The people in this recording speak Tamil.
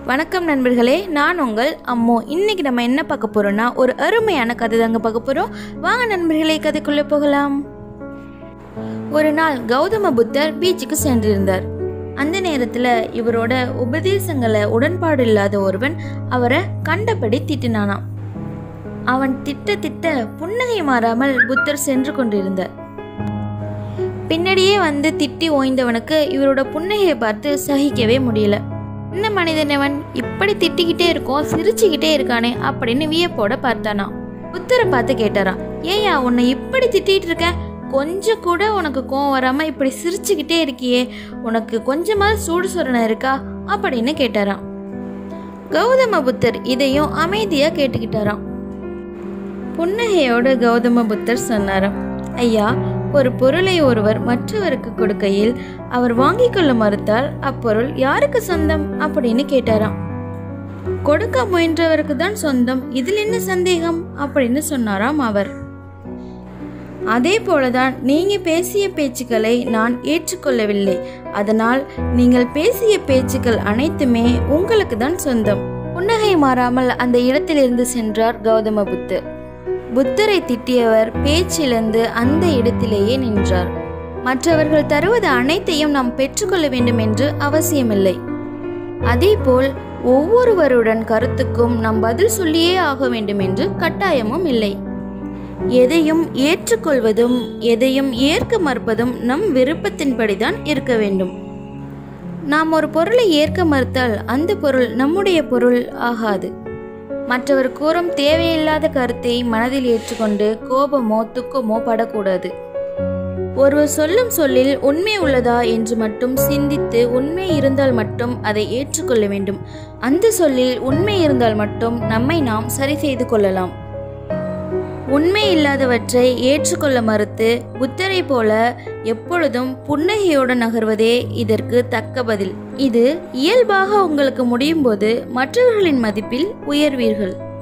வணக்கம் நண்பர்களே நான் உங்கள் அம்மோ இன்னைக்கு நம்ம என்ன பார்க்க போறோம்னா ஒரு அருமையான கதை தாங்க பார்க்க போறோம் வாங்க நண்பர்களே கதைக்குள்ள போகலாம் ஒரு நாள் கௌதம புத்தர் பீச்சுக்கு சென்றிருந்தார் அந்த நேரத்தில் இவரோட உபதேசங்களை உடன்பாடு இல்லாத ஒருவன் அவரை கண்டபடி திட்டினானாம் அவன் திட்ட திட்ட புன்னகை மாறாமல் புத்தர் சென்று கொண்டிருந்தார் பின்னாடியே வந்து திட்டி ஓய்ந்தவனுக்கு இவரோட புன்னகையை பார்த்து சகிக்கவே முடியல இந்த மனிதனவன் இப்படி திட்டிக்கிட்டே இருக்கோம் சிரிச்சுக்கிட்டே இருக்கானே அப்படின்னு வியப்போட பார்த்தானா புத்தரை பார்த்து கேட்டாராம் ஏயா உன்னை இப்படி திட்டிட்டு இருக்க கொஞ்சம் கூட உனக்கு கோவம் வராம இப்படி சிரிச்சுக்கிட்டே இருக்கியே உனக்கு கொஞ்சமாவது சூடு சொரணை இருக்கா அப்படின்னு கேட்டாராம் கௌதம புத்தர் இதையும் அமைதியா கேட்டுக்கிட்டாராம் புன்னகையோடு கௌதம புத்தர் சொன்னாராம் ஐயா ஒரு பொருளை ஒருவர் மற்றவருக்கு கொடுக்கையில் அவர் வாங்கிக் கொள்ள மறுத்தால் அப்பொருள் யாருக்கு சொந்தம் அப்படின்னு கேட்டாராம் கொடுக்க முயன்றவருக்கு தான் சொந்தம் இதில் என்ன சந்தேகம் அப்படின்னு சொன்னாராம் அவர் அதே போலதான் நீங்க பேசிய பேச்சுக்களை நான் ஏற்றுக்கொள்ளவில்லை அதனால் நீங்கள் பேசிய பேச்சுக்கள் அனைத்துமே உங்களுக்கு தான் சொந்தம் புன்னகை மாறாமல் அந்த இடத்திலிருந்து சென்றார் கௌதம புத்தர் புத்தரை திட்டியவர் பேச்சிழந்து அந்த இடத்திலேயே நின்றார் மற்றவர்கள் தருவது அனைத்தையும் நாம் பெற்றுக்கொள்ள வேண்டும் என்று அவசியமில்லை அதேபோல் ஒவ்வொருவருடன் கருத்துக்கும் நாம் பதில் சொல்லியே ஆக வேண்டும் என்று கட்டாயமும் இல்லை எதையும் ஏற்றுக்கொள்வதும் எதையும் ஏற்க மறுப்பதும் நம் விருப்பத்தின்படிதான் இருக்க வேண்டும் நாம் ஒரு பொருளை ஏற்க மறுத்தால் அந்த பொருள் நம்முடைய பொருள் ஆகாது மற்றவர் கூறும் தேவையில்லாத கருத்தை மனதில் ஏற்றுக்கொண்டு கோபமோ துக்கமோ படக்கூடாது ஒருவர் சொல்லும் சொல்லில் உண்மை உள்ளதா என்று மட்டும் சிந்தித்து உண்மை இருந்தால் மட்டும் அதை ஏற்றுக்கொள்ள வேண்டும் அந்த சொல்லில் உண்மை இருந்தால் மட்டும் நம்மை நாம் சரி செய்து கொள்ளலாம் உண்மை இல்லாதவற்றை ஏற்றுக்கொள்ள மறுத்து புத்தரை போல எப்பொழுதும் புன்னகையோடு நகர்வதே இதற்கு தக்க பதில் இது இயல்பாக உங்களுக்கு முடியும் போது மற்றவர்களின் மதிப்பில் உயர்வீர்கள்